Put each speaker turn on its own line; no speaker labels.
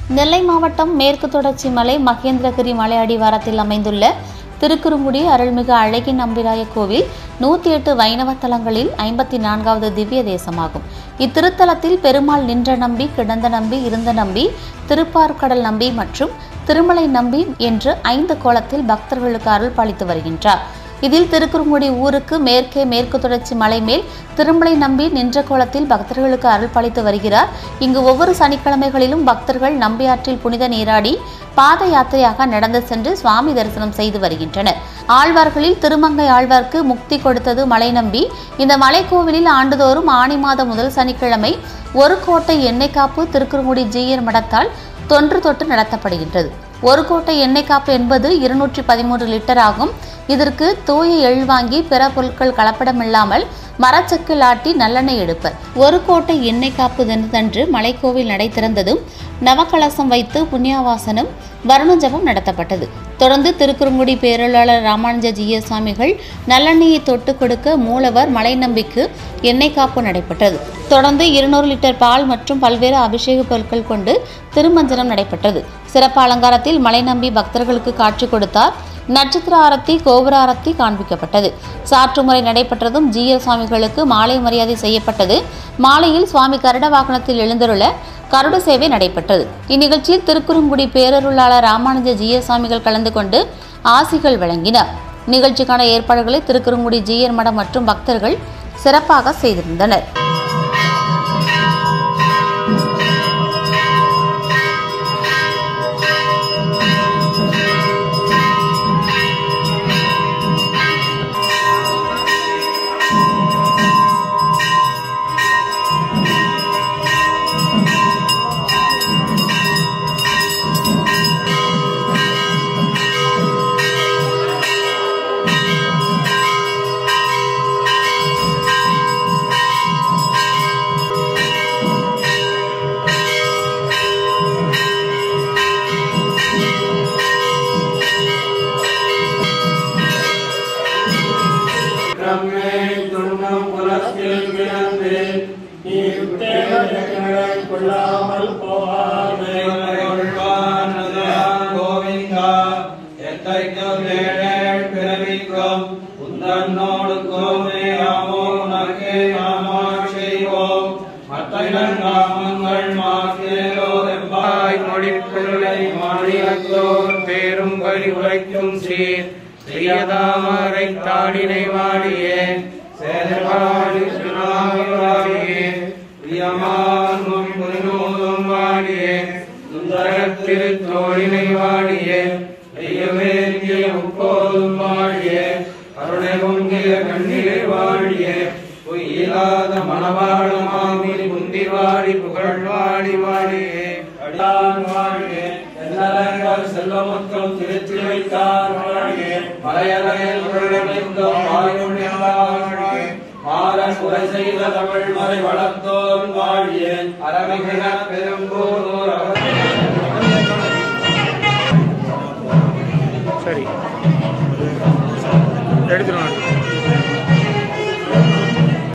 நெல்லை மாவட்டம் மேற்கு தொடர்ச்சி மலை மகேந்திரகிரி மலை அடிவாரத்தில் அமைந்துள்ள திருக்குறுங்குடி அருள்மிகு அழகி நம்பிராய கோவில் நூற்றி எட்டு வைணவ தலங்களில் ஐம்பத்தி நான்காவது திவ்ய தேசமாகும் இத்திருத்தலத்தில் பெருமாள் நின்ற நம்பி கிடந்த நம்பி இருந்த நம்பி திருப்பார்கடல் நம்பி மற்றும் திருமலை நம்பி என்று ஐந்து கோலத்தில் பக்தர்களுக்கு அருள் பாலித்து வருகின்றார் இதில் திருக்குறுங்குடி ஊருக்கு மேற்கே மேற்கு தொடர்ச்சி மலை மேல் திருமலை நம்பி நின்ற கோலத்தில் பக்தர்களுக்கு அருள் பாலித்து வருகிறார் இங்கு ஒவ்வொரு சனிக்கிழமைகளிலும் பக்தர்கள் நம்பியாற்றில் புனித நீராடி பாத யாத்திரையாக நடந்து சென்று சுவாமி தரிசனம் செய்து வருகின்றனர் ஆழ்வார்களில் திருமங்கை ஆழ்வார்க்கு முக்தி கொடுத்தது மலை நம்பி இந்த மலைக்கோவிலில் ஆண்டுதோறும் ஆணி மாத முதல் சனிக்கிழமை ஒரு கோட்டை எண்ணெய் காப்பு திருக்குறுங்குடி ஜீயர் மடத்தால் தொன்று தொட்டு நடத்தப்படுகின்றது ஒரு கோட்டை எண்ணெய் காப்பு என்பது இருநூற்றி பதிமூன்று லிட்டர் ஆகும் இதற்கு தூய எள் வாங்கி பிற பொருட்கள் கலப்படமில்லாமல் மரச்சக்கில் ஆட்டி நல்லெண்ணெய் எடுப்பர் ஒரு கோட்டை எண்ணெய் காப்பு தினத்தன்று மலைக்கோவில் நடை திறந்ததும் நவகலசம் வைத்து புண்ணியாவாசனம் வருண ஜபம் நடத்தப்பட்டது தொடர்ந்து திருக்குறுங்குடி பேரொருளாளர் ராமானுஜ ஜீய சுவாமிகள் நல்லெண்ணெயை தொட்டு கொடுக்க மூலவர் மலை நம்பிக்கு எண்ணெய் காப்பு நடைபெற்றது தொடர்ந்து இருநூறு லிட்டர் பால் மற்றும் பல்வேறு அபிஷேக பொருட்கள் கொண்டு திருமஞ்சனம் நடைபெற்றது சிறப்பு அலங்காரத்தில் மலை நம்பி பக்தர்களுக்கு காட்சி கொடுத்தார் நட்சத்திர ஆரத்தி கோபுர ஆரத்தி காண்பிக்கப்பட்டது சாற்று முறை நடைபெற்றதும் ஜீய சுவாமிகளுக்கு மாலை மரியாதை செய்யப்பட்டது மாலையில் சுவாமி கருட வாகனத்தில் எழுந்தருள கருட சேவை நடைபெற்றது இந்நிகழ்ச்சியில் திருக்குறுங்குடி பேரருளாளர் ராமானுஜ ஜீய சுவாமிகள் கலந்து கொண்டு ஆசிகள் வழங்கினார் நிகழ்ச்சிக்கான ஏற்பாடுகளை திருக்குறுங்குடி ஜீயர் மடம் மற்றும் பக்தர்கள் சிறப்பாக செய்திருந்தனர்
பிரம்மே துண்ணும் புலத்தில் கிடந்து நீ தேவதைகளை கொள்ளாமல் போவாமே
கோவிந்தா எத்தைக்கும் ஏழேழ் பிறவிக்கும் உந்தன்னோடு கோமையாமோ உனக்கே நாமாள் செய்வோம் மற்றவன் நாமங்கள் மாற்றேலோ எம்பாய் மொழிப்பொருளை மாநிலத்தோர் பேரும் வழி உரைக்கும் சீர் செய்யதாமரை தாடினை வாடியே சேதவாடி வாடியே பிரியமானும் புரிநூலும் வாடியே சுந்தரத்திரு தோழினை வாடியே ஐயவேந்திய முப்போதும் வாழியே கருணை பொங்கிய கண்ணிலை வாழியே பொய்யில்லாத மணவாளமாமி குந்தி வாடி புகழ் வாடி வாடியே அடியான் வாழியே எல்லங்கள் செல்வமுற்றம் திருத்தி வைத்தார் வாழியே மலையலையில் உருளமைந்தோம் வாயுடைய வாழியே மாறன் உரை செய்த தமிழ் மறை வளர்த்தோன் வாழியே அரமிகின பெரும்பு